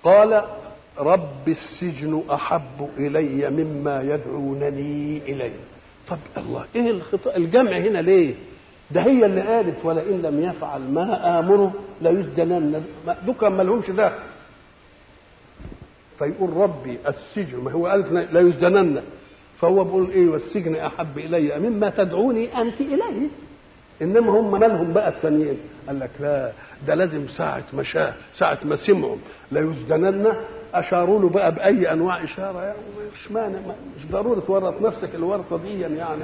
قال رب السجن احب الي مما يدعونني اليه طب الله ايه الخطا الجمع هنا ليه ده هي اللي قالت ولئن لم يفعل ما امره ليسجنن دوكا ما لهمش دخل فيقول ربي السجن ما هو ألف لا يسجنن فهو بيقول ايه والسجن احب الي مما تدعوني انت اليه انما هم مالهم بقى التانيين قال لك لا ده لازم ساعة ما شاء ساعة ما سمعوا لا يسجنن اشاروا له بقى باي انواع اشاره يعني مش مانع مش ضروري تورط نفسك الورطه دي يعني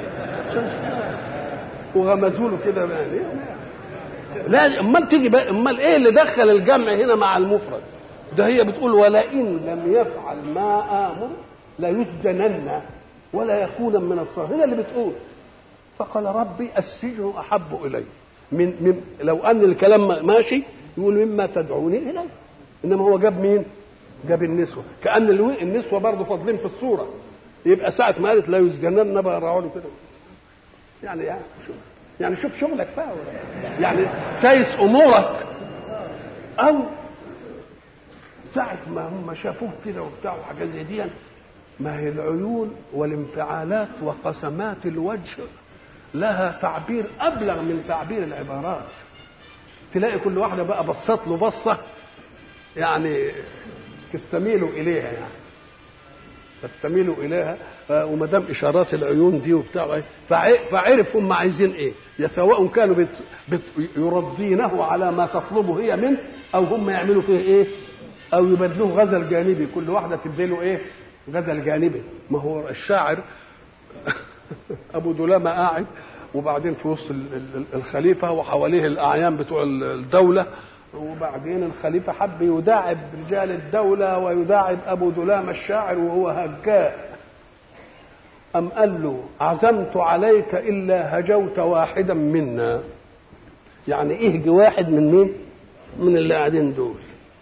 وغمزوا له كده يعني لا امال تيجي بقى امال ايه اللي دخل الجمع هنا مع المفرد ده هي بتقول ولئن لم يفعل ما امر ليسجنن ولا يكون من الصاغرين هي اللي بتقول فقال ربي السجن احب الي من, من لو ان الكلام ماشي يقول مما تدعوني اليه انما هو جاب مين؟ جاب النسوه كان النسوه برضه فاضلين في الصوره يبقى ساعه ما قالت لا يسجنن بقى له كده يعني يعني شوف يعني شوف شغلك بقى يعني سايس امورك او ساعة ما هم شافوه كده وبتاع وحاجات زي دي ما هي العيون والانفعالات وقسمات الوجه لها تعبير ابلغ من تعبير العبارات تلاقي كل واحده بقى بصت له بصه يعني تستميل اليها يعني تستميل اليها وما دام اشارات العيون دي وبتاع فعرف هم عايزين ايه يا سواء كانوا بت بت يرضينه على ما تطلبه هي منه او هم يعملوا فيه ايه او يبدلوه غزل جانبي كل واحده تبدله ايه غزل جانبي ما هو الشاعر ابو دلامه قاعد وبعدين في وسط الخليفه وحواليه الاعيان بتوع الدوله وبعدين الخليفه حب يداعب رجال الدوله ويداعب ابو دلامه الشاعر وهو هجاء أم قال له عزمت عليك إلا هجوت واحدا منا يعني اهج واحد من مين من اللي قاعدين دول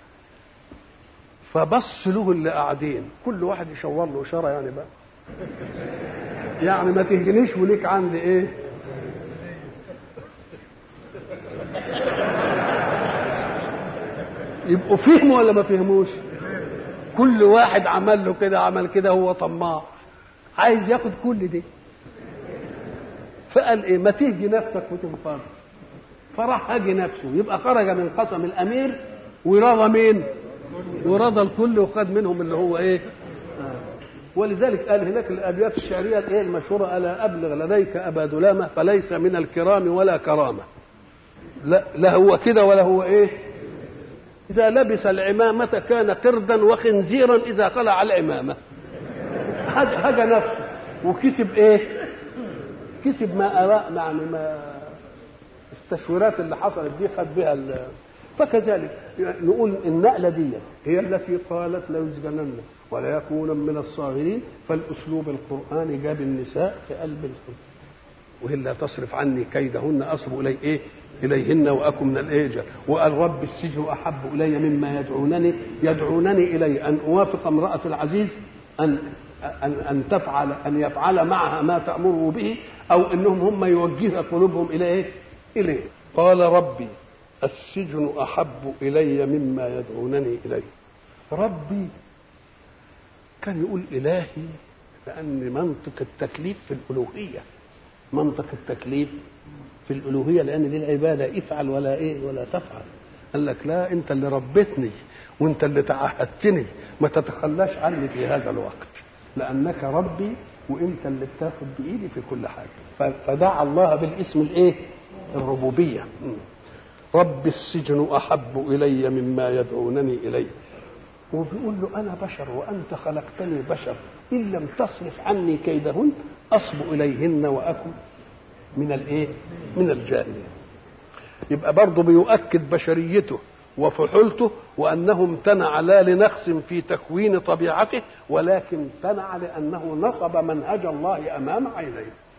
فبص له اللي قاعدين كل واحد يشاور له اشاره يعني بقى يعني ما تهجنيش وليك عندي ايه يبقوا فهموا ولا ما فهموش كل واحد عمل له كده عمل كده هو طماع عايز ياخد كل دي فقال ايه ما تهجي نفسك وتنفر فراح هاجي نفسه يبقى خرج من قسم الامير ورضى مين ورضى الكل وخد منهم اللي هو ايه ولذلك قال هناك الابيات الشعريه ايه المشهوره الا ابلغ لديك ابا دلامه فليس من الكرام ولا كرامه لا لا هو كده ولا هو ايه اذا لبس العمامه كان قردا وخنزيرا اذا خلع العمامه هجى نفسه وكسب ايه كسب ما أراء يعني ما التشويرات اللي حصلت دي خد بها فكذلك نقول النقله دي هي التي قالت لا يسجنن ولا يكون من الصاغرين فالاسلوب القراني جاب النساء في قلب الحب وهلا تصرف عني كيدهن اصب الي ايه اليهن واكن من الايه وقال رب السجن احب الي مما يدعونني يدعونني الي ان اوافق امراه العزيز ان ان ان تفعل ان يفعل معها ما تامره به او انهم هم يوجه قلوبهم الى ايه؟ اليه قال ربي السجن احب الي مما يدعونني اليه ربي كان يقول الهي لان منطق التكليف في الالوهيه منطق التكليف في الالوهيه لان دي العباده افعل ولا ايه ولا تفعل قال لك لا انت اللي ربيتني وانت اللي تعهدتني ما تتخلاش عني في هذا الوقت لانك ربي وانت اللي بتاخد بايدي في كل حاجه فدعا الله بالاسم الايه الربوبيه رب السجن احب الي مما يدعونني اليه وبيقول له انا بشر وانت خلقتني بشر ان لم تصرف عني كيدهن اصب اليهن واكن من الايه من الجاهلين يبقى برضه بيؤكد بشريته وفحولته وانه امتنع لا لنقص في تكوين طبيعته ولكن امتنع لانه نصب منهج الله امام عينيه